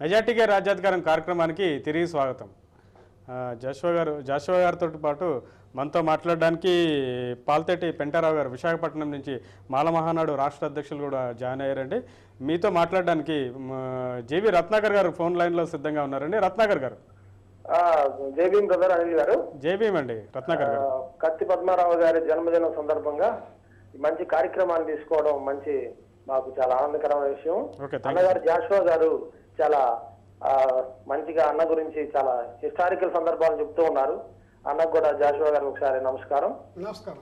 మెజార్టీగా రాజ్యాధికారం కార్యక్రమానికి తిరిగి స్వాగతం ఆ, జాషువా గారు జాషువా గారితో పాటు మనతో మాట్లాడడానికి పాల్తేటి పెంటారావు గారు విశాఖపట్నం నుంచి మాల మహానాడు రాష్ట్ర అధ్యక్షులు కూడా జాయిన్ అయ్యారండి మీతో మాట్లాడడానికి మ, జేవి రత్నాకర్ గారు ఫోన్ లైన్లో సిద్ధంగా ఉన్నారండి రత్నాకర్ గారు ఆ, జై భీమ్ బ్రదర్ అనిల్ గారు జేబీఎం అండి రత్నాకర్ ఆ, గారు కత్తి పద్మారావు గారి జన్మదినం సందర్భంగా ఈ మంచి కార్యక్రమాన్ని తీసుకోవడం మంచి మాకు చాలా ఆనందకరమైన విషయం ఓకే థ్యాంక్ అన్నగారు జాషువా గారు చాలా ఆ, మంచిగా అన్న గురించి చాలా హిస్టారికల్ సందర్భాలు చెప్తూ ఉన్నారు అన్నకు కూడా జాషువా గారు ఒకసారి నమస్కారం నమస్కారం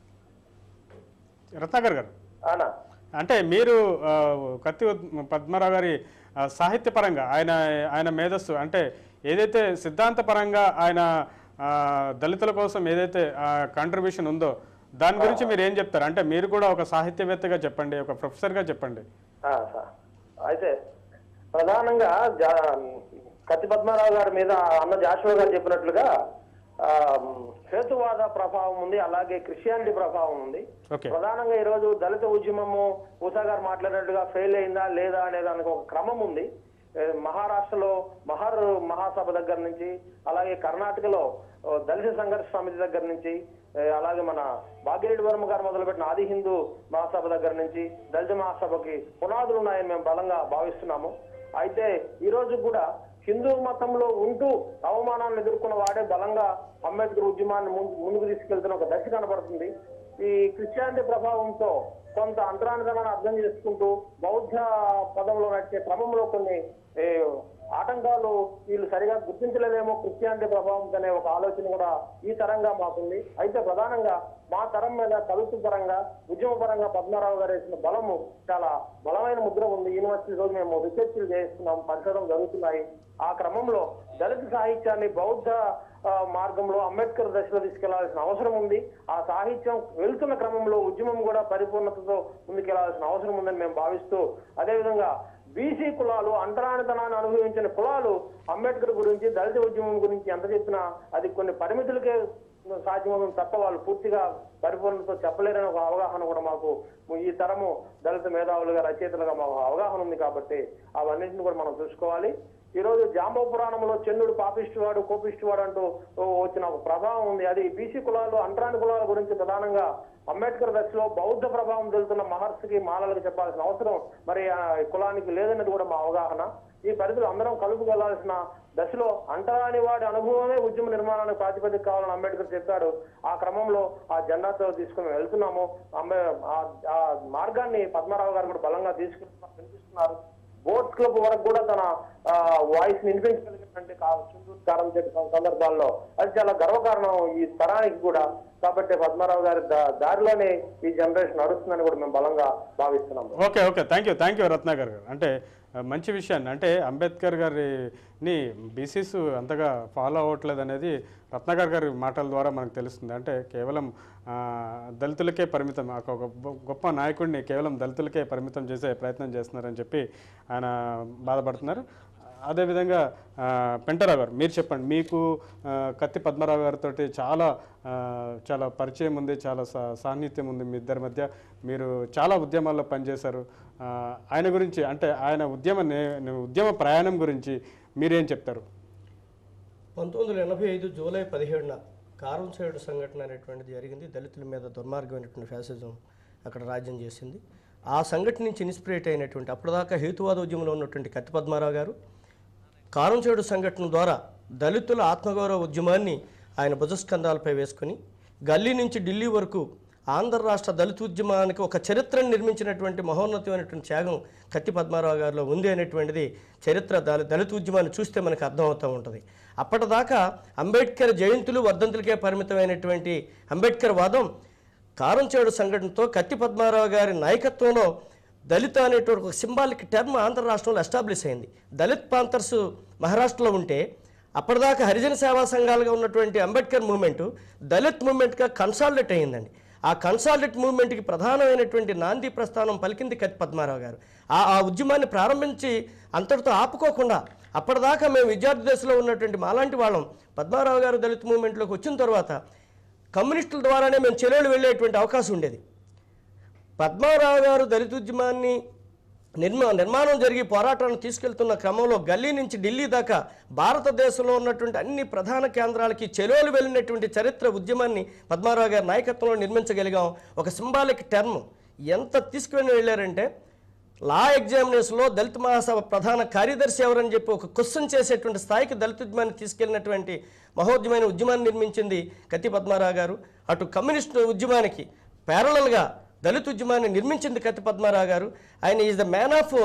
రత్నాకర్ గారు అన్న అంటే మీరు ఆ, కత్తి ఉద్- పద్మారావు గారి ఆ, సాహిత్యపరంగా ఆయన ఆయన మేధస్సు అంటే ఏదైతే సిద్ధాంతపరంగా ఆయన ఆ, దళితుల కోసం ఏదైతే కాంట్రిబ్యూషన్ ఉందో దాని గురించి మీరు ఏం చెప్తారు అంటే మీరు కూడా ఒక సాహిత్యవేత్తగా చెప్పండి ఒక ప్రొఫెసర్గా చెప్పండి ఆ, సార్. అయితే ప్రధానంగా జా- కత్తి పద్మారావు గారి మీద అన్న జాషువా గారు చెప్పినట్లుగా ఆ, హేతువాద ప్రభావం ఉంది అలాగే క్రిస్టియానిటీ ప్రభావం ఉంది ఓకే ప్రధానంగా ఈ రోజు దళిత ఉద్యమము ఉషా గారు మాట్లాడినట్టుగా ఫెయిల్ అయిందా లేదా అనే దానికి ఒక క్రమం ఉంది ఏ, మహారాష్ట్రలో మహర్ మహాసభ దగ్గర నుంచి అలాగే కర్ణాటకలో ఓ, దళిత సంఘర్ష సమితి దగ్గర నుంచి ఏ, అలాగే మన భాగ్యరెడ్డి వర్మ గారు మొదలుపెట్టిన ఆది హిందూ మహాసభ దగ్గర నుంచి దళిత మహాసభకి పునాదులు ఉన్నాయని మేము బలంగా భావిస్తున్నాము అయితే ఈ రోజు కూడా హిందూ మతంలో ఉంటూ అవమానాలను ఎదుర్కొన్న వాడే బలంగా అంబేద్కర్ ఉద్యమాన్ని ముందు- ముందుకు తీసుకెళ్తున్న ఒక దశ కనబడుతుంది ఈ క్రిస్టియానిటీ ప్రభావంతో కొంత అంతరానితనాన్ని అర్థం చేసుకుంటూ బౌద్ధ పదంలో నడిచే క్రమంలో కొన్ని ఏ, ఆటంకాలు వీళ్ళు సరిగా గుర్తించలేదేమో క్రిస్టియానిటీ ప్రభావంతో అనే ఒక ఆలోచన కూడా ఈ తరంగా మాకుంది అయితే ప్రధానంగా మా తరం మీద కలుసు పరంగా ఉద్యమ పరంగా పద్మారావు గారు వేసిన బలము చాలా బలమైన ముద్ర ఉంది యూనివర్సిటీ రోజు మేము రీసెర్చ్లు చేస్తున్నాం పరిశోధనలు జరుగుతున్నాయి ఆ క్రమంలో దళిత సాహిత్యాన్ని బౌద్ధ ఆ, మార్గంలో అంబేద్కర్ దశలో తీసుకెళ్లాల్సిన అవసరం ఉంది ఆ సాహిత్యం వెళ్తున్న క్రమంలో ఉద్యమం కూడా పరిపూర్ణతతో ముందుకెళ్లాల్సిన అవసరం ఉందని మేము భావిస్తూ అదేవిధంగా బీసీ కులాలు అంతరానితనాన్ని అనుభవించిన కులాలు అంబేద్కర్ గురించి దళిత ఉద్యమం గురించి ఎంత చెప్పినా అది కొన్ని పరిమితులకే సాధ్యమవుతుంది తప్ప వాళ్ళు పూర్తిగా పరిపూర్ణతో చెప్పలేరని ఒక అవగాహన కూడా మాకు ఈ తరము దళిత మేధావులుగా రచయితలుగా మాకు అవగాహన ఉంది కాబట్టి అవన్నింటిని కూడా మనం చూసుకోవాలి ఈ రోజు జాంబవ పురాణంలో చంద్రుడు పాపిష్టివాడు కోపిష్టివాడు అంటూ ఓ వచ్చిన ఒక ప్రభావం ఉంది అది బీసీ కులాలు అంటరాని కులాల గురించి ప్రధానంగా అంబేద్కర్ దశలో బౌద్ధ ప్రభావం తెలుతున్న మహర్షికి మాలలకు చెప్పాల్సిన అవసరం మరి ఆ కులానికి లేదన్నది కూడా మా అవగాహన ఈ పరిధిలో అందరం కలుపుకెళ్లాల్సిన దశలో అంటరాని వాడి అనుభవమే ఉద్యమ నిర్మాణానికి ప్రాతిపదిక కావాలని అంబేద్కర్ చెప్పాడు ఆ క్రమంలో ఆ జెండాతో తీసుకుని వెళ్తున్నాము అంబే ఆ- ఆ మార్గాన్ని పద్మారావు గారు కూడా బలంగా తీసుకుంటున్నారు వినిపిస్తున్నారు బోట్ క్లబ్ వరకు కూడా తన వాయిస్ ని వినిపించగలిగినటువంటి కారం చెప్పిన సందర్భాల్లో అది చాలా గర్వకారణం ఈ తరానికి కూడా కాబట్టి పద్మారావు గారి దా- దారిలోనే ఈ జనరేషన్ నడుస్తుందని కూడా మేము బలంగా భావిస్తున్నాం okay okay thank you thank you Ratnakar గారు అంటే ఆ, మంచి విషయాన్ని అంటే అంబేద్కర్ గారిని బీసీస్ అంతగా ఫాలో అవ్వట్లేదు అనేది రత్నాకర్ గారి మాటల ద్వారా మనకు తెలుస్తుంది అంటే కేవలం ఆ, దళితులకే పరిమితం ఒక ఒక గొప్ప- గొప్ప నాయకుడిని కేవలం దళితులకే పరిమితం చేసే ప్రయత్నం చేస్తున్నారని చెప్పి ఆయన బాధపడుతున్నారు అదేవిధంగా ఆ, పెంటరావు గారు మీరు చెప్పండి మీకు ఆ, కత్తి పద్మరావు గారితో చాలా ఆ, చాలా పరిచయం ఉంది చాలా సా- సాన్నిధ్యం ఉంది మీ ఇద్దరి మధ్య మీరు చాలా ఉద్యమాల్లో పనిచేశారు ఆ, ఆయన గురించి అంటే ఆయన ఉద్యమ నే- ఉద్యమ ప్రయాణం గురించి మీరేం చెప్తారు పంతొమ్మిది వందల ఎనభై ఐదు జూలై పదిహేడున కారం సైడ్ సంఘటన అనేటువంటిది జరిగింది దళితుల మీద దుర్మార్గమైనటువంటి ఫ్యాసిజం అక్కడ రాజ్యం చేసింది ఆ సంఘటన నుంచి ఇన్స్పిరేట్ అయినటువంటి అప్పటిదాకా హేతువాద ఉద్యమంలో ఉన్నటువంటి కత్తి పద్మారావు గారు కారంచేడు సంఘటన ద్వారా దళితుల ఆత్మగౌరవ ఉద్యమాన్ని ఆయన భుజస్కంధాలపై వేసుకుని గల్లీ నుంచి ఢిల్లీ వరకు ఆంధ్ర రాష్ట్ర దళిత ఉద్యమానికి ఒక చరిత్రను నిర్మించినటువంటి మహోన్నతమైనటువంటి త్యాగం కత్తి పద్మారావు గారిలో ఉంది అనేటువంటిది చరిత్ర దళి దళిత ఉద్యమాన్ని చూస్తే మనకు అర్థమవుతూ ఉంటుంది అప్పటిదాకా అంబేద్కర్ జయంతులు వర్ధంతులకే పరిమితమైనటువంటి అంబేద్కర్ వాదం కారంచేడు సంఘటనతో కత్తి పద్మారావు గారి నాయకత్వంలో దళిత అనేటువంటి ఒక సింబాలిక్ టర్మ్ ఆంధ్ర రాష్ట్రంలో ఎస్టాబ్లిష్ అయింది దళిత్ పాంతర్స్ మహారాష్ట్రలో ఉంటే అప్పటిదాకా హరిజన సేవా సంఘాలుగా ఉన్నటువంటి అంబేద్కర్ మూమెంట్ దళిత్ మూమెంట్గా కన్సాలిడేట్ అయ్యిందండి ఆ కన్సాలిడేట్ మూవ్మెంట్కి ప్రధానమైనటువంటి నాంది ప్రస్థానం పలికింది కత్తి పద్మారావు గారు ఆ ఆ ఉద్యమాన్ని ప్రారంభించి అంతటితో ఆపుకోకుండా అప్పటిదాకా మేము విద్యార్థి దశలో ఉన్నటువంటి మాలాంటి వాళ్ళం పద్మారావు గారు దళిత్ మూవ్మెంట్లోకి వచ్చిన తర్వాత కమ్యూనిస్టుల ద్వారానే మేము చెల్లెళ్ళు వెళ్ళేటువంటి అవకాశం ఉండేది పద్మారావు గారు దళిత ఉద్యమాన్ని నిర్మా నిర్మాణం జరిగి పోరాటాలను తీసుకెళ్తున్న క్రమంలో గల్లీ నుంచి ఢిల్లీ దాకా భారతదేశంలో ఉన్నటువంటి అన్ని ప్రధాన కేంద్రాలకి చెలోలు వెళ్ళినటువంటి చరిత్ర ఉద్యమాన్ని పద్మారావు గారి నాయకత్వంలో నిర్మించగలిగాం ఒక సింబాలిక్ టర్మ్ ఎంత తీసుకుని వెళ్ళారంటే లా ఎగ్జామినేషన్లో దళిత మహాసభ ప్రధాన కార్యదర్శి ఎవరని చెప్పి ఒక క్వశ్చన్ చేసేటువంటి స్థాయికి దళిత ఉద్యమాన్ని తీసుకెళ్ళినటువంటి మహోద్యమైన ఉద్యమాన్ని నిర్మించింది కత్తి పద్మారావు గారు అటు కమ్యూనిస్టు ఉద్యమానికి ప్యారలల్గా దళిత ఉద్యమాన్ని నిర్మించింది కత్తి పద్మారావు గారు ఆయన is the man of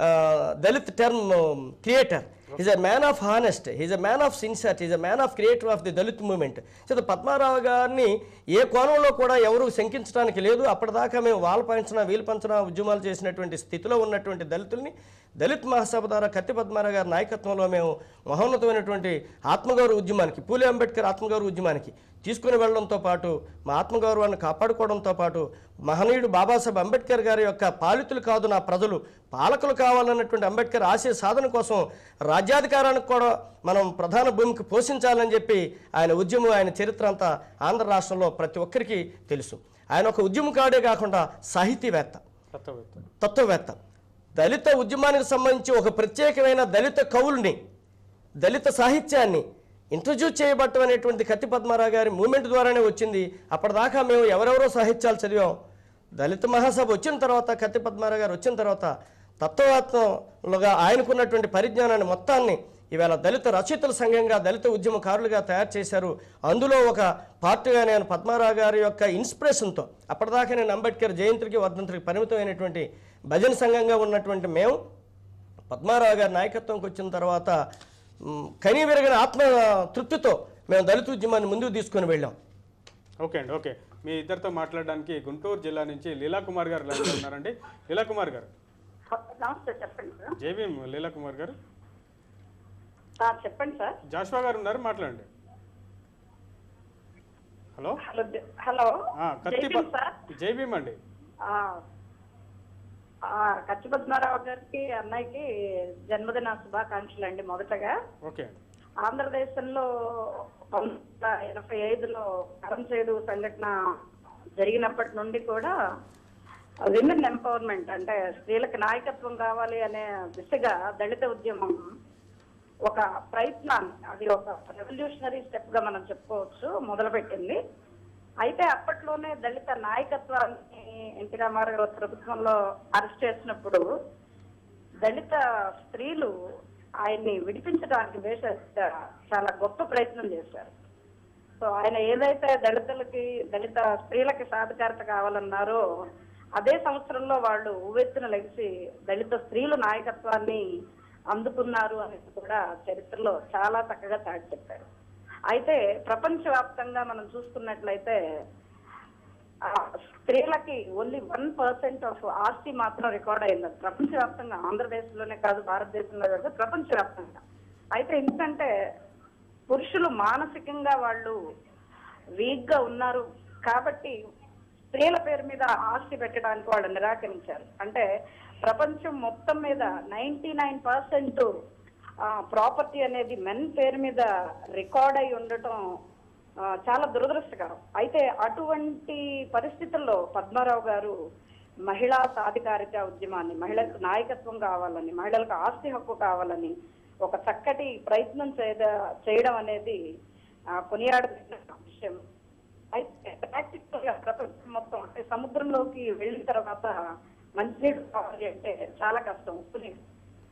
Dalit term creator is a man of honest is a man of sincere is a man of creator of the Dalit movement so Padmarao గారిని ఏ కోణంలో కూడా ఎవరు శంకించడానికి లేదు అప్పటిదాకా మేము వాళ్ళ పంచన వీలు పంచన ఉద్యమాలు చేసినటువంటి స్థితిలో ఉన్నటువంటి దళితుల్ని దళిత్ మహాసభ ద్వారా కత్తి పద్మారావు గారి నాయకత్వంలో మేము మహోన్నతమైనటువంటి ఆత్మగౌరవ ఉద్యమానికి పూలే అంబేద్కర్ ఆత్మగౌరవ ఉద్యమానికి తీసుకుని వెళ్ళడంతో పాటు మా ఆత్మగౌరవాన్ని కాపాడుకోవడంతో పాటు మహనీయుడు బాబాసాహెబ్ అంబేద్కర్ గారి యొక్క పాలితులు కాదు నా ప్రజలు పాలకులు కావాలన్నటువంటి అంబేద్కర్ ఆశయ సాధన కోసం రాజ్యాధికారానికి కూడా మనం ప్రధాన భూమికి పోషించాలని చెప్పి ఆయన ఉద్యమం ఆయన చరిత్ర అంతా ఆంధ్ర రాష్ట్రంలో ప్రతి ఒక్కరికి తెలుసు ఆయన ఒక ఉద్యమకాడే కాకుండా సాహితీవేత్త తత్వవేత్త తత్వవేత్త దళిత ఉద్యమానికి సంబంధించి ఒక ప్రత్యేకమైన దళిత కవుల్ని దళిత సాహిత్యాన్ని ఇంట్రడ్యూస్ చేయబట్టం అనేటువంటి కత్తి పద్మారావు గారి మూమెంట్ ద్వారానే వచ్చింది అప్పటిదాకా మేము ఎవరెవరో సాహిత్యాలు చదివాం దళిత మహాసభ వచ్చిన తర్వాత కత్తి పద్మారావు గారు వచ్చిన తర్వాత తత్వవేత్తలుగా ఆయనకున్నటువంటి పరిజ్ఞానాన్ని మొత్తాన్ని ఇవాళ దళిత రచయితల సంఘంగా దళిత ఉద్యమకారులుగా తయారు చేశారు అందులో ఒక పార్టీగా నేను పద్మారావు గారి యొక్క ఇన్స్పిరేషన్తో అప్పటిదాకా నేను అంబేద్కర్ జయంతికి వర్ధంతికి పరిమితమైనటువంటి భజన సంఘంగా ఉన్నటువంటి మేము పద్మారావు గారి నాయకత్వంకి వచ్చిన తర్వాత మ్, కనీ విరగని ఆత్మ తృప్తితో మేము దళిత ఉద్యమాన్ని ముందుకు తీసుకొని వెళ్ళాం ఓకే అండి ఓకే మీ ఇద్దరితో మాట్లాడడానికి గుంటూరు జిల్లా నుంచి లీలా కుమార్ గారు లైన్లో ఉన్నారండి లీలా కుమార్ గారు నమస్తే చెప్పండి సార్ జేబీఎం లీలా కుమార్ గారు సార్ చెప్పండి సార్ జాషువా గారు ఉన్నారు మాట్లాడండి హలో హలో జ- హలో ఆ, కత్తి జై భీమ్ సార్ జేబీఎం అండి ఆ, ఆ, కచ్చి పద్మారావు గారికి అన్నయ్యకి జన్మదిన శుభాకాంక్షలు అండి మొదటగా ఓకే ఆంధ్రదేశంలో పంతొమ్మిది వందల ఎనభై ఐదులో కరంచేడు సంఘటన జరిగినప్పటి నుండి కూడా విమెన్ ఎంపవర్మెంట్ అంటే స్త్రీలకు నాయకత్వం కావాలి అనే దిశగా దళిత ఉద్యమం ఒక ప్రయత్నాన్ని అది ఒక రెవల్యూషనరీ స్టెప్ గా మనం చెప్పుకోవచ్చు మొదలుపెట్టింది అయితే అప్పట్లోనే దళిత నాయకత్వాన్ని ఎన్టీ రామారావు గారు ప్రభుత్వంలో అరెస్ట్ చేసినప్పుడు దళిత స్త్రీలు ఆయన్ని విడిపించడానికి వేస చాలా గొప్ప ప్రయత్నం చేశారు సో ఆయన ఏదైతే దళితులకి దళిత స్త్రీలకి సాధికారత కావాలన్నారో అదే సంవత్సరంలో వాళ్ళు ఉవ్వెత్తున లెగిసి దళిత స్త్రీలు నాయకత్వాన్ని అందుకున్నారు అనేది కూడా చరిత్రలో చాలా చక్కగా చాటి చెప్పారు అయితే ప్రపంచవ్యాప్తంగా మనం చూసుకున్నట్లయితే ఆ, స్త్రీలకి ఓన్లీ వన్ పర్సెంట్ ఆఫ్ ఆస్తి మాత్రం రికార్డ్ అయింది అది ప్రపంచవ్యాప్తంగా ఆంధ్రదేశంలోనే కాదు భారతదేశంలో కాదు ప్రపంచవ్యాప్తంగా అయితే ఎందుకంటే పురుషులు మానసికంగా వాళ్ళు వీక్ గా ఉన్నారు కాబట్టి స్త్రీల పేరు మీద ఆస్తి పెట్టడానికి వాళ్ళు నిరాకరించారు అంటే ప్రపంచం మొత్తం మీద నైన్టీ నైన్ పర్సెంట్ ప్రాపర్టీ అనేది మెన్ పేరు మీద రికార్డ్ అయి ఉండటం ఆ, చాలా దురదృష్టకరం అయితే అటువంటి పరిస్థితుల్లో పద్మారావు గారు మహిళా సాధికారిత ఉద్యమాన్ని మహిళలకు నాయకత్వం కావాలని మహిళలకు ఆస్తి హక్కు కావాలని ఒక చక్కటి ప్రయత్నం చేయద చేయడం అనేది ఆ, కొనియాడదగిన విషయం అయితే ప్రాక్టికల్ గా ప్రపంచం మొత్తం అంటే సముద్రంలోకి వెళ్ళిన తర్వాత మంచినీళ్ళు కావాలి అంటే చాలా కష్టం ఉప్పు నీరు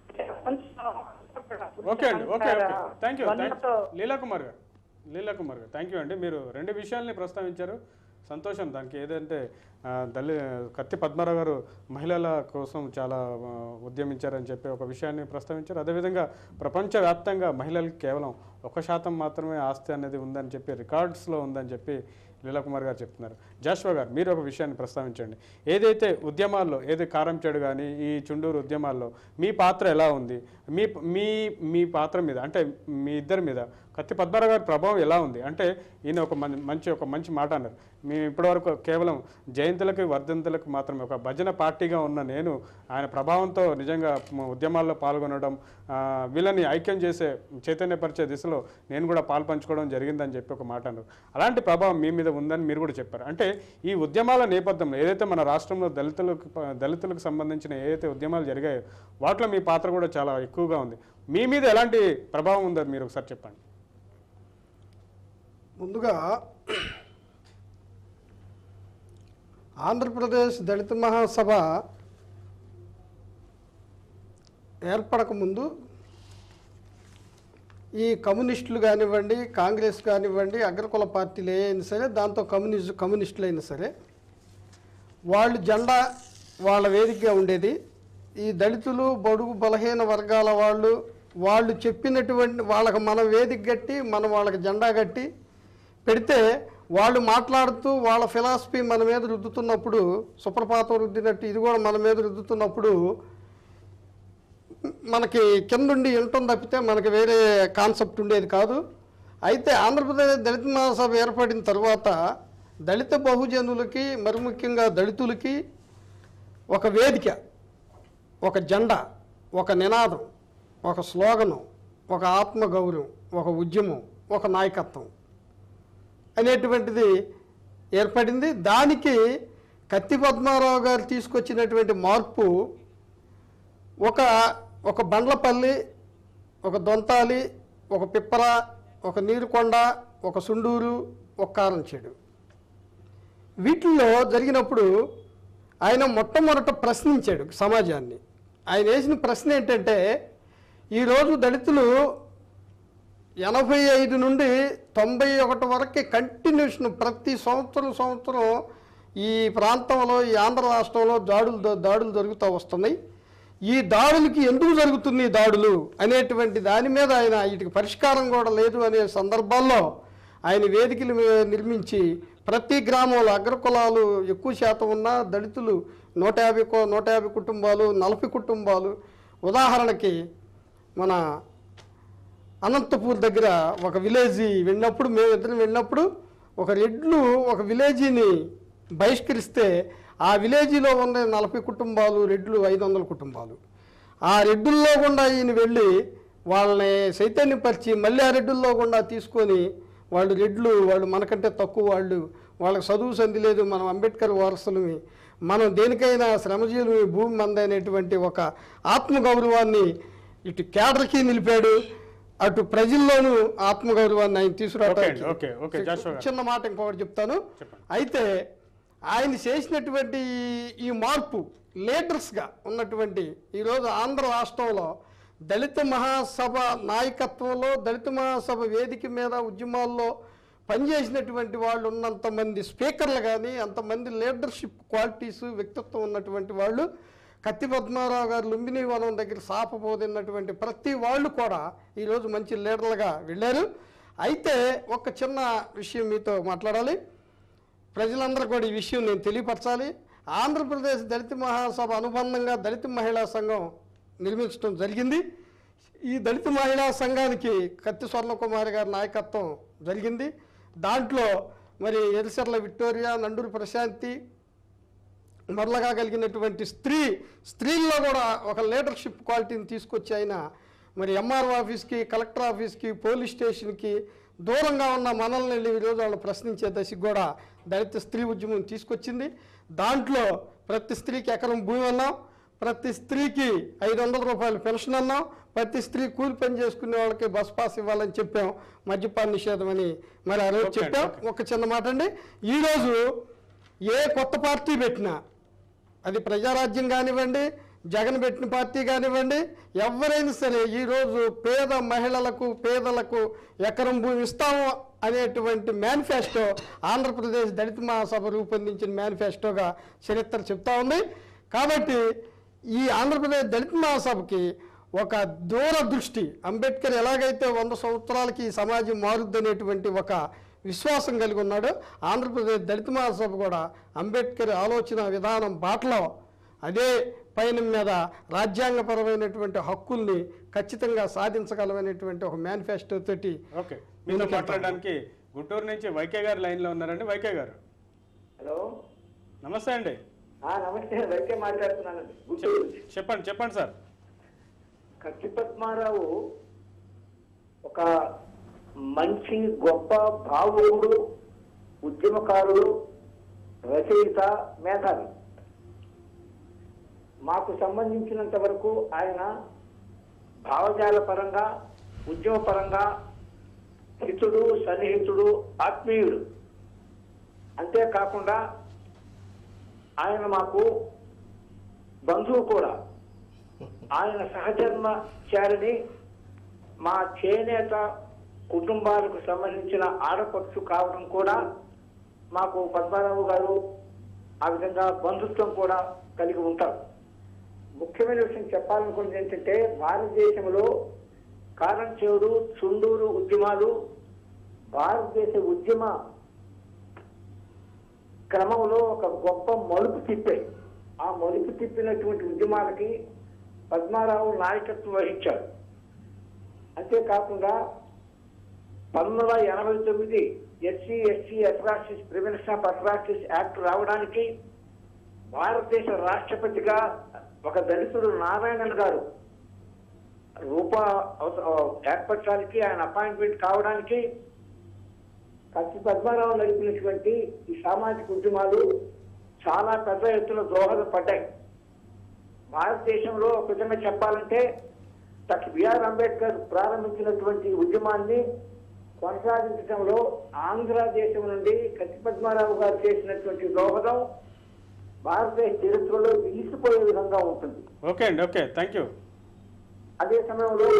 ఓకే అండి ఓకే ఓకే థ్యాంక్ యూ వనరులతో లీలా కుమార్ గారు లీలా కుమార్ గారు థ్యాంక్ యూ అండి మీరు రెండు విషయాల్ని ప్రస్తావించారు సంతోషం దానికి ఏదంటే ఆ, దళి కత్తి పద్మారావు గారు మహిళల కోసం చాలా ఆ, ఉద్యమించారని చెప్పి ఒక విషయాన్ని ప్రస్తావించారు అదేవిధంగా ప్రపంచవ్యాప్తంగా మహిళలకు కేవలం ఒక శాతం మాత్రమే ఆస్తి అనేది ఉందని చెప్పి రికార్డ్స్లో ఉందని చెప్పి లీలా కుమార్ గారు చెప్తున్నారు జాషువా గారు మీరు ఒక విషయాన్ని ప్రస్తావించండి ఏదైతే ఉద్యమాల్లో ఏది కారంచేడు కానీ ఈ చుండూరు ఉద్యమాల్లో మీ పాత్ర ఎలా ఉంది మీ మీ మీ పాత్ర మీద అంటే మీ ఇద్దరి మీద కత్తి పద్మారావు గారి ప్రభావం ఎలా ఉంది అంటే ఈయన ఒక మం- మంచి ఒక మంచి మాట అన్నారు మేము ఇప్పటివరకు కేవలం జయంతులకు వర్ధంతులకు మాత్రమే ఒక భజన పార్టీగా ఉన్న నేను ఆయన ప్రభావంతో నిజంగా మ- ఉద్యమాల్లో పాల్గొనడం ఆ, వీళ్ళని ఐక్యం చేసే చైతన్యపరిచే దిశలో నేను కూడా పాలు పంచుకోవడం జరిగిందని చెప్పి ఒక మాట అన్నారు అలాంటి ప్రభావం మీ మీద ఉందని మీరు కూడా చెప్పారు అంటే ఈ ఉద్యమాల నేపథ్యంలో ఏదైతే మన రాష్ట్రంలో దళితులకు ప- దళితులకు సంబంధించిన ఏదైతే ఉద్యమాలు జరిగాయో వాటిలో మీ పాత్ర కూడా చాలా ఎక్కువగా ఉంది మీ మీద ఎలాంటి ప్రభావం ఉందో మీరు ఒకసారి చెప్పండి ముందుగా ఆంధ్రప్రదేశ్ దళిత మహాసభ ఏర్పడక ముందు ఈ కమ్యూనిస్టులు కానివ్వండి కాంగ్రెస్ కానివ్వండి అగ్రకుల పార్టీలు ఏ అయినా సరే దాంతో కమ్యూనిస్ట్ కమ్యూనిస్టులు అయినా సరే వాళ్ళు జెండా వాళ్ళ వేదికగా ఉండేది ఈ దళితులు బడుగు బలహీన వర్గాల వాళ్ళు వాళ్ళు చెప్పినటువంటి వాళ్ళకి మన వేదిక కట్టి మనం వాళ్ళకి జెండా కట్టి పెడితే వాళ్ళు మాట్లాడుతూ వాళ్ళ ఫిలాసఫీ మన మీద రుద్దుతున్నప్పుడు సుప్రపాతం రుద్దినట్టు ఇది కూడా మన మీద రుద్దుతున్నప్పుడు మనకి కిందుండి వినటం తప్పితే మనకి వేరే కాన్సెప్ట్ ఉండేది కాదు అయితే ఆంధ్రప్రదేశ్ దళిత మహాసభ ఏర్పడిన తర్వాత దళిత బహుజనులకి మరి ముఖ్యంగా దళితులకి ఒక వేదిక ఒక జెండా ఒక నినాదం ఒక స్లోగనం ఒక ఆత్మగౌరవం ఒక ఉద్యమం ఒక నాయకత్వం అనేటువంటిది ఏర్పడింది దానికి కత్తి పద్మారావు గారు తీసుకొచ్చినటువంటి మార్పు ఒక ఒక బండ్లపల్లి ఒక దొంతాలి ఒక పిప్పర ఒక నీరుకొండ ఒక సుండూరు ఒక కారంచేడు వీటిల్లో జరిగినప్పుడు ఆయన మొట్టమొదట ప్రశ్నించాడు సమాజాన్ని ఆయన వేసిన ప్రశ్న ఏంటంటే ఈరోజు దళితులు ఎనభై ఐదు నుండి తొంభై ఒకటి వరకు కంటిన్యూషన్ ప్రతి సంవత్సరం సంవత్సరం ఈ ప్రాంతంలో ఈ ఆంధ్ర రాష్ట్రంలో దాడులు ద- దాడులు జరుగుతూ వస్తున్నాయి ఈ దాడులకి ఎందుకు జరుగుతుంది ఈ దాడులు అనేటువంటి దాని మీద ఆయన వీటికి పరిష్కారం కూడా లేదు అనే సందర్భాల్లో ఆయన వేదికలు మీ- నిర్మించి ప్రతి గ్రామంలో అగ్రకులాలు ఎక్కువ శాతం ఉన్న దళితులు నూట యాభై కో- నూట యాభై కుటుంబాలు నలభై కుటుంబాలు ఉదాహరణకి మన అనంతపూర్ దగ్గర ఒక విలేజ్ వెళ్ళినప్పుడు మేము ఇద్దరం వెళ్ళినప్పుడు ఒక రెడ్లు ఒక విలేజీని బహిష్కరిస్తే ఆ విలేజీలో ఉన్న నలభై కుటుంబాలు రెడ్లు ఐదు వందల కుటుంబాలు ఆ రెడ్డుల్లో గుండా ఈయన వెళ్ళి వాళ్ళని చైతన్యపరిచి మళ్ళీ ఆ రెడ్డుల్లో గుండా తీసుకొని వాళ్ళు రెడ్లు వాళ్ళు మనకంటే తక్కువ వాళ్ళు వాళ్ళకి చదువు సంధి లేదు మనం అంబేద్కర్ వారసులమి మనం దేనికైనా శ్రమజీవులు భూమి మందైనటువంటి ఒక ఆత్మగౌరవాన్ని ఇటు కేడర్కి నిలిపాడు అటు ప్రజల్లోనూ ఆత్మగౌరవాన్ని ఆయన తీసుకురావడానికి ఓకే, ఓకే, జాషువా గారు. చిన్న మాట ఇంకొకటి చెప్తాను అయితే ఆయన చేసినటువంటి ఈ- ఈ మార్పు లీడర్స్గా ఉన్నటువంటి ఈరోజు ఆంధ్ర రాష్ట్రంలో దళిత మహాసభ నాయకత్వంలో దళిత మహాసభ వేదిక మీద ఉద్యమాల్లో పనిచేసినటువంటి వాళ్ళు ఉన్నంతమంది స్పీకర్లు కానీ అంతమంది లీడర్షిప్ క్వాలిటీస్ వ్యక్తిత్వం ఉన్నటువంటి వాళ్ళు కత్తి పద్మారావు గారు లుంబిని వనం దగ్గర సాపపోదిన్నటువంటి ప్రతి వాళ్ళు కూడా ఈరోజు మంచి లీడర్లుగా వెళ్ళారు అయితే ఒక చిన్న విషయం మీతో మాట్లాడాలి ప్రజలందరూ కూడా ఈ విషయం నేను తెలియపరచాలి ఆంధ్రప్రదేశ్ దళిత మహాసభ అనుబంధంగా దళిత మహిళా సంఘం నిర్మించడం జరిగింది ఈ దళిత మహిళా సంఘానికి కత్తి స్వర్ణకుమారి గారి నాయకత్వం జరిగింది దాంట్లో మరి ఎరిసెర్ల విక్టోరియా నండూరు ప్రశాంతి మరలగా కలిగినటువంటి స్త్రీ స్త్రీల్లో కూడా ఒక లీడర్షిప్ క్వాలిటీని తీసుకొచ్చి ఆయన మరి ఎంఆర్ఓ ఆఫీస్కి కలెక్టర్ ఆఫీస్కి పోలీస్ స్టేషన్కి దూరంగా ఉన్న మనల్ని వెళ్ళి ఈరోజు వాళ్ళు ప్రశ్నించే దశకి కూడా దళిత స్త్రీ ఉద్యమం తీసుకొచ్చింది దాంట్లో ప్రతి స్త్రీకి ఎకరం భూమి అన్నాం ప్రతి స్త్రీకి ఐదు వందల రూపాయలు పెన్షన్ అన్నాం ప్రతి స్త్రీ కూలి పని చేసుకునే వాళ్ళకి బస్ పాస్ ఇవ్వాలని చెప్పాం మద్యపాన నిషేధం అని మరి ఆ రోజు ఓకే అండి, చెప్పాం ఒక చిన్న మాట అండి ఈరోజు ఏ కొత్త పార్టీ పెట్టినా అది ప్రజారాజ్యం కానివ్వండి జగన్ పెట్టిన పార్టీ కానివ్వండి ఎవరైనా సరే ఈరోజు పేద మహిళలకు పేదలకు ఎకరం భూమి ఇస్తాము అనేటువంటి మేనిఫెస్టో ఆంధ్రప్రదేశ్ దళిత మహాసభ రూపొందించిన మేనిఫెస్టోగా చరిత్ర చెప్తా ఉంది కాబట్టి ఈ ఆంధ్రప్రదేశ్ దళిత మహాసభకి ఒక దూరదృష్టి అంబేద్కర్ ఎలాగైతే వంద సంవత్సరాలకి ఈ సమాజం మారుద్దనేటువంటి ఒక విశ్వాసం కలిగి ఉన్నాడు ఆంధ్రప్రదేశ్ దళిత మహాసభ కూడా అంబేద్కర్ ఆలోచన విధానం బాటలో అదే పైన మీద రాజ్యాంగపరమైనటువంటి హక్కుల్ని ఖచ్చితంగా సాధించగలమైనటువంటి ఒక మేనిఫెస్టో తోటి ఓకే మీతో మాట్లాడడానికి గుంటూరు నుంచి వైకే గారు లైన్లో ఉన్నారండి వైకే గారు హలో నమస్తే అండి ఆ, నమస్తే వైకే మాట్లాడుతున్నానండి గుంటూరు నుంచి. చెప్పండి చెప్పండి సార్ కత్తి పద్మారావు ఒక మంచి గొప్ప భావుడు ఉద్యమకారుడు రచయిత మేధావి మాకు సంబంధించినంత వరకు ఆయన భావజాల పరంగా ఉద్యమ పరంగా హితుడు సన్నిహితుడు ఆత్మీయుడు అంతేకాకుండా ఆయన మాకు బంధువు కూడా ఆయన సహజన్మచారిని మా చేనేత కుటుంబాలకు సంబంధించిన ఆడపడుచు కావడం కూడా మాకు పద్మారావు గారు ఆ విధంగా బంధుత్వం కూడా కలిగి ఉంటారు ముఖ్యమైన విషయం చెప్పాలనుకున్నది ఏంటంటే భారతదేశంలో కారంచేవుడు చుండూరు ఉద్యమాలు భారతదేశ ఉద్యమ క్రమంలో ఒక గొప్ప మలుపు తిప్పాయి ఆ మలుపు తిప్పినటువంటి ఉద్యమాలకి పద్మారావు నాయకత్వం వహించాడు అంతేకాకుండా పంతొమ్మిది వందల ఎనభై తొమ్మిది SC SC atrocities prevention of atrocities act రావడానికి భారతదేశ రాష్ట్రపతిగా ఒక దళితుడు నారాయణన్ గారు రూప ఏర్పరచడానికి ఆయన అపాయింట్మెంట్ కావడానికి కత్తి పద్మారావు నడిపినటువంటి ఈ సామాజిక ఉద్యమాలు చాలా పెద్ద ఎత్తున దోహదపడ్డాయి భారతదేశంలో ఒక విధంగా చెప్పాలంటే డాక్టర్ బిఆర్ అంబేద్కర్ ప్రారంభించినటువంటి ఉద్యమాన్ని కొనసాగించడంలో ఆంధ్రదేశం నుండి కత్తి పద్మారావు గారు చేసినటువంటి దోహదం భారతదేశ చరిత్రలో నిలిచిపోయే విధంగా ఉంటుంది ఓకే అండి ఓకే థ్యాంక్ యూ అదే సమయంలో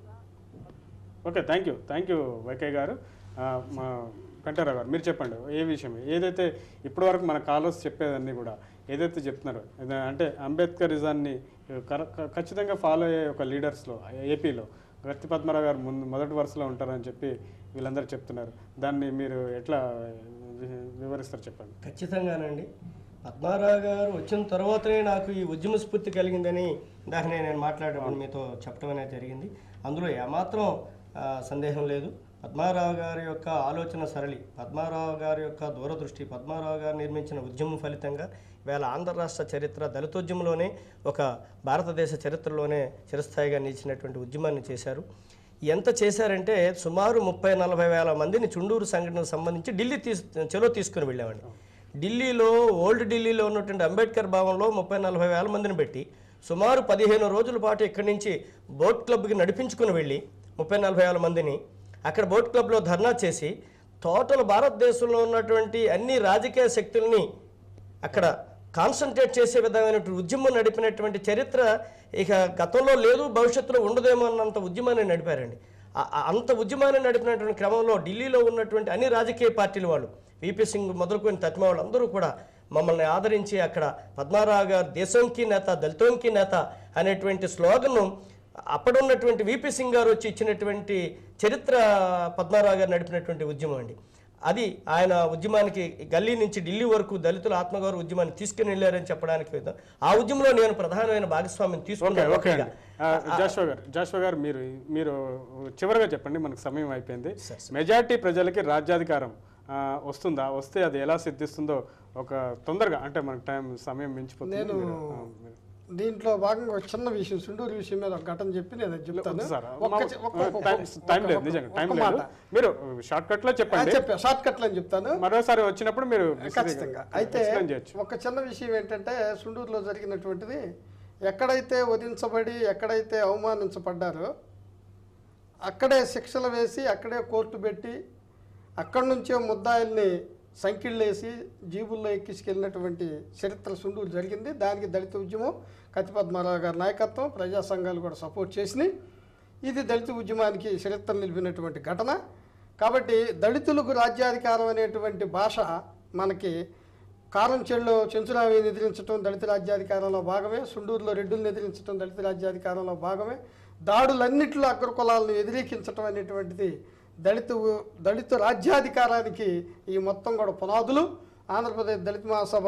okay thank you thank you YK గారు ఆ, మా కంటారావు గారు మీరు చెప్పండి ఏ విషయం ఏదైతే ఇప్పటి వరకు మన కాలర్స్ చెప్పేదన్నీ కూడా ఏదైతే చెప్తున్నారో ఏద- అంటే అంబేద్కరిజాన్ని కర- క- ఖచ్చితంగా ఫాలో అయ్యే ఒక లీడర్స్లో ఏపీలో గత్తి పద్మరావు గారు ముందు మొదటి వరుసలో ఉంటారని చెప్పి వీళ్ళందరూ చెప్తున్నారు దాన్ని మీరు ఎట్లా వి- వివరిస్తారు చెప్పండి ఖచ్చితంగానండి పద్మారావు గారు వచ్చిన తర్వాతనే నాకు ఈ ఉద్యమ స్ఫూర్తి కలిగిందని దాన్ని నేను మాట్లాడేటప్పుడు మీతో చెప్పడం అనేది జరిగింది అందులో ఏమాత్రం ఆ, సందేహం లేదు పద్మారావు గారి యొక్క ఆలోచన సరళి పద్మారావు గారి యొక్క దూరదృష్టి పద్మారావు గారు నిర్మించిన ఉద్యమం ఫలితంగా ఇవాళ ఆంధ్ర రాష్ట్ర చరిత్ర దళితోద్యమంలోనే ఒక భారతదేశ చరిత్రలోనే చిరస్థాయిగా నిలిచినటువంటి ఉద్యమాన్ని చేశారు ఎంత చేశారంటే సుమారు ముప్పై నలభై వేల మందిని చుండూరు సంఘటనకు సంబంధించి ఢిల్లీ తీసు చెలో తీసుకుని వెళ్ళామండి ఢిల్లీలో ఓల్డ్ ఢిల్లీలో ఉన్నటువంటి అంబేద్కర్ భవన్లో ముప్పై నలభై వేల మందిని పెట్టి సుమారు పదిహేను రోజుల పాటు ఇక్కడి నుంచి బోట్ క్లబ్కి నడిపించుకుని వెళ్ళి ముప్పై నలభై వేల మందిని అక్కడ బోట్ క్లబ్లో ధర్నా చేసి టోటల్ భారతదేశంలో ఉన్నటువంటి అన్ని రాజకీయ శక్తుల్ని అక్కడ కాన్సన్ట్రేట్ చేసే విధమైనటువంటి ఉద్యమం నడిపినటువంటి చరిత్ర ఇక గతంలో లేదు భవిష్యత్తులో ఉండదేమో అన్నంత ఉద్యమాన్ని నడిపారండి ఆ- ఆ అంత ఉద్యమాన్ని నడిపినటువంటి క్రమంలో ఢిల్లీలో ఉన్నటువంటి అన్ని రాజకీయ పార్టీల వాళ్ళు విపి సింగ్ మొదలుకొని తత్మ వాళ్ళు అందరూ కూడా మమ్మల్ని ఆదరించి అక్కడ పద్మారావు గారు దేశంకి నేత దళితంకి నేత అనేటువంటి స్లోగన్ను అప్పుడున్నటువంటి విపి సింగ్ గారు వచ్చి ఇచ్చినటువంటి చరిత్ర పద్మారావు గారు నడిపినటువంటి ఉద్యమం అండి అది ఆయన ఉద్యమానికి గల్లీ నుంచి ఢిల్లీ వరకు దళితుల ఆత్మగౌరవ ఉద్యమాన్ని తీసుకుని వెళ్ళారని చెప్పడానికి విధం. ఆ ఉద్యమంలో నేను ప్రధానమైన భాగస్వామ్యం ఓకే తీసుకున్నాను ఓకే ఒకటిగా. అండి జాషువా గారు జాషువా గారు మీరు మీరు చివరిగా చెప్పండి మనకు సమయం అయిపోయింది మెజారిటీ ప్రజలకి రాజ్యాధికారం ఆ, వస్తుందా వస్తే అది ఎలా సిద్ధిస్తుందో ఒక తొందరగా అంటే మనకు టైం సమయం మించిపోతుంది నేను మీరు, ఆ, మీరు- దీంట్లో భాగంగా ఒక చిన్న విషయం సుండూరు విషయం మీద ఒక ఘటన చెప్పి నేను అది చెప్తాను వద్దు సార్ ఒక్క చి- ఒక్క- ఒక్క- టైం ఒక్క- టైం లేదు ఒక్క- నిజంగా టైం ఒక్క లేదు మాట. మీరు షార్ట్ కట్ లో ఆ, చెప్పండి చెప్పా షార్ట్ కట్లో అని చెప్తాను మరోసారి వచ్చినప్పుడు మీరు ఖచ్చితంగా అయితే explain చేయొచ్చు ఒక చిన్న విషయం ఏంటంటే సుండూరులో జరిగినటువంటిది ఎక్కడైతే వధించబడి ఎక్కడైతే అవమానించబడ్డారో అక్కడే శిక్షలు వేసి అక్కడే కోర్టు పెట్టి అక్కడి నుంచే ముద్దాయిల్ని సంకిళ్ళేసి జీబుల్లో ఎక్కించుకెళ్ళినటువంటి చరిత్ర సుండూరు జరిగింది దానికి దళిత ఉద్యమం కత్తి పద్మారావు గారి నాయకత్వం ప్రజా సంఘాలు కూడా సపోర్ట్ చేసినాయి ఇది దళిత ఉద్యమానికి చరిత్ర నిలిపినటువంటి ఘటన కాబట్టి దళితులకు రాజ్యాధికారం అనేటువంటి భాష మనకి కారం చెల్లో చెంచురావిని ఎదిరించడం దళిత రాజ్యాధికారంలో భాగమే సుండూరులో రెడ్డుల్ని ఎదిరించడం దళిత రాజ్యాధికారంలో భాగమే దాడులన్నింటిలో అగ్రకులాలను వ్యతిరేకించడం అనేటువంటిది దళిత ఉ- దళిత రాజ్యాధికారానికి ఈ మొత్తం కూడా పునాదులు ఆంధ్రప్రదేశ్ దళిత మహాసభ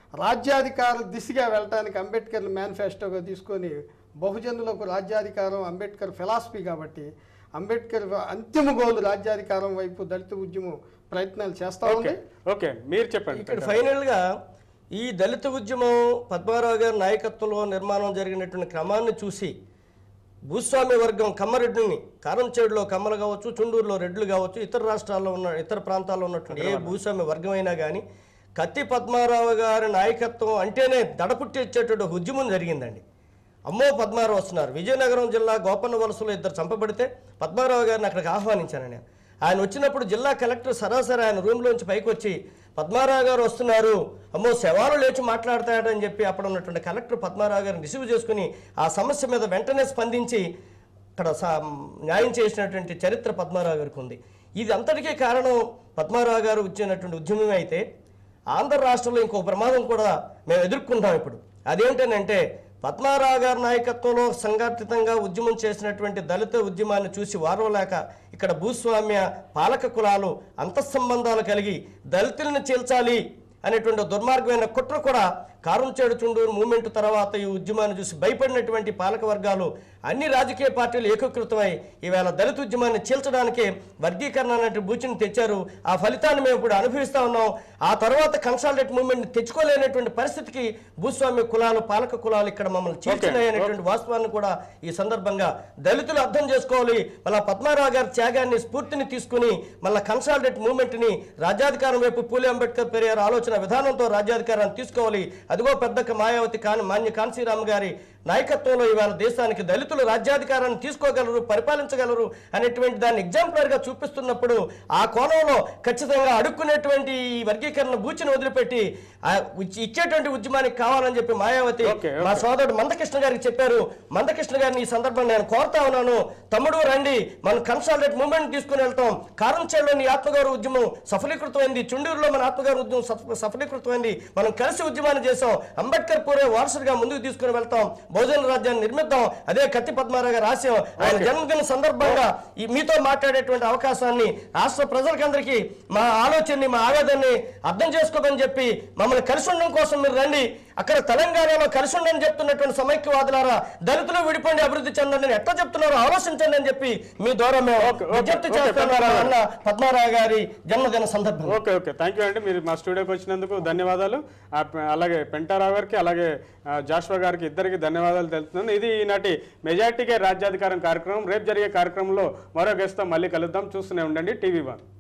రాజ్యాధికార దిశగా వెళ్ళటానికి అంబేద్కర్ని మేనిఫెస్టోగా తీసుకొని బహుజనులకు రాజ్యాధికారం అంబేద్కర్ ఫిలాసఫీ కాబట్టి అంబేద్కర్ అంతిమ గోలు రాజ్యాధికారం వైపు దళిత ఉద్యమం ప్రయత్నాలు చేస్తా ఓకే ఉంది ఓకే మీరు చెప్పండి ఇక్కడ ఫైనల్గా ఈ దళిత ఉద్యమం పద్మారావు గారి నాయకత్వంలో నిర్మాణం జరిగినటువంటి క్రమాన్ని చూసి భూస్వామ్య వర్గం కమ్మరెడ్డిని కారంచేడులో కమ్మలు కావచ్చు చుండూరులో రెడ్లు కావచ్చు ఇతర రాష్ట్రాల్లో ఉన్న ఇతర ప్రాంతాల్లో ఉన్నటువంటి ఏ భూస్వామ్య వర్గం అయినా కానీ కత్తి పద్మారావు గారి నాయకత్వం అంటేనే దడపుట్టిచ్చేటువంటి ఒక ఉద్యమం జరిగిందండి అమ్మో పద్మారావు వస్తున్నారు విజయనగరం జిల్లా గోపన్న వలసలో ఇద్దరు చంపబడితే పద్మారావు గారిని అక్కడికి ఆహ్వానించాను నేను ఆయన వచ్చినప్పుడు జిల్లా కలెక్టర్ సరాసరి ఆయన రూమ్లోంచి పైకి వచ్చి పద్మారావు గారు వస్తున్నారు అమ్మో శవాలు లేచి మాట్లాడతాడని చెప్పి అక్కడ ఉన్నటువంటి కలెక్టర్ పద్మారావు గారిని రిసీవ్ చేసుకుని ఆ సమస్య మీద వెంటనే స్పందించి అక్కడ సా- న్యాయం చేసినటువంటి చరిత్ర పద్మారావు గారికి ఉంది ఇది అంతటికీ కారణం పద్మారావు గారు వచ్చినటువంటి ఉద్యమం అయితే ఆంధ్ర రాష్ట్రంలో ఇంకో ప్రమాదం కూడా మేము ఎదుర్కొంటాం ఇప్పుడు అదేంటనంటే పద్మారావు గారి నాయకత్వంలో సంఘటితంగా ఉద్యమం చేసినటువంటి దళిత ఉద్యమాన్ని చూసి వారవలేక ఇక్కడ భూస్వామ్య పాలక కులాలు అంతఃసంబంధాలు కలిగి దళితులను చీల్చాలి అనేటువంటి దుర్మార్గమైన కుట్ర కూడా కారంచేడు చుండూరు మూమెంట్ తర్వాత ఈ ఉద్యమాన్ని చూసి భయపడినటువంటి పాలక వర్గాలు అన్ని రాజకీయ పార్టీలు ఏకీకృతమై ఈవేళ దళిత ఉద్యమాన్ని చీల్చడానికి వర్గీకరణ అనే బూచిని తెచ్చారు ఆ ఫలితాన్ని మేము ఇప్పుడు అనుభవిస్తా ఉన్నాం ఆ తర్వాత కన్సాలిడేట్ మూవ్మెంట్ తెచ్చుకోలేనటువంటి పరిస్థితికి భూస్వామ్య కులాలు పాలక కులాలు ఇక్కడ మమ్మల్ని చీల్చినాయి అనేటువంటి వాస్తవాన్ని కూడా ఈ సందర్భంగా దళితులు అర్థం చేసుకోవాలి మళ్ళా పద్మారావు గారి త్యాగాన్ని స్ఫూర్తిని తీసుకుని మళ్ళా కన్సాలిడేట్ మూవ్మెంట్ని రాజ్యాధికారం వైపు పూలే అంబేద్కర్ పెరియార్ ఆలోచన విధానంతో రాజ్యాధికారాన్ని తీసుకోవాలి అదిగో పెద్ద మాయావతి కాని మాన్య కాంశీరామ్ గారి నాయకత్వంలో ఇవాళ దేశానికి దళితులు రాజ్యాధికారాన్ని తీసుకోగలరు పరిపాలించగలరు అనేటువంటి దాన్ని ఎగ్జాంపులర్గా చూపిస్తున్నప్పుడు ఆ కోణంలో ఖచ్చితంగా అడుక్కునేటువంటి ఈ వర్గీకరణ బూచిని వదిలిపెట్టి ఆ ఇచ్చి- ఇచ్చేటువంటి ఉద్యమానికి కావాలని చెప్పి మాయావతి ఓకే, మా సోదరుడు మందకృష్ణ గారికి చెప్పారు మందకృష్ణ గారిని ఈ సందర్భంగా నేను కోరుతా ఉన్నాను తమ్ముడు రండి మనం కన్సాలిడేట్ మూవ్మెంట్ తీసుకుని వెళ్తాం కారంచేడులో నీ ఆత్మగౌరవ ఉద్యమం సఫలీకృతమైంది చుండూరులో మన ఆత్మగౌరవ ఉద్యమం సఫ- సఫలీకృతమైంది మనం కలిసి ఉద్యమాన్ని చేసాం అంబేద్కర్ పూరే వారసుడిగా ముందుకు తీసుకుని వెళ్తాం బహుజన రాజ్యాన్ని నిర్మిద్దాం అదే కత్తి పద్మారావు గారి ఆశయం ఆయన జన్మదిన సందర్భంగా ఈ మీతో మాట్లాడేటువంటి అవకాశాన్ని రాష్ట్ర ప్రజలకందరికీ మా ఆలోచనని మా ఆవేదనని అర్థం చేసుకోమని చెప్పి మమ్మల్ని కలిసి ఉండడం కోసం మీరు రండి అక్కడ తెలంగాణలో కలిసి ఉండని చెప్తున్నటువంటి సమైక్యవాదులారా దళితులు విడిపోండి అభివృద్ధి చెందండి అని ఎట్లా చెప్తున్నారో ఆలోచించండి అని చెప్పి మీ ద్వారా మేము ఓకే, ఓకే, విజ్ఞప్తి ఓకే, చేస్తున్నాం పద్మారావు అన్న పద్మారావు గారి జన్మదిన సందర్భం ఓకే ఓకే థ్యాంక్ యూ అండి మీరు మా స్టూడియోకి వచ్చినందుకు ధన్యవాదాలు ఆ, ప- అలాగే పెంటారావు గారికి అలాగే ఆ, జాషువా గారికి ఇద్దరికి ధన్యవాదాలు తెలుపుతున్నాను ఇది ఈనాటి మెజార్టీకే రాజ్యాధికారం కార్యక్రమం రేపు జరిగే కార్యక్రమంలో మరో గెస్ట్తో మళ్ళీ కలుద్దాం చూస్తూనే ఉండండి టీవీ వన్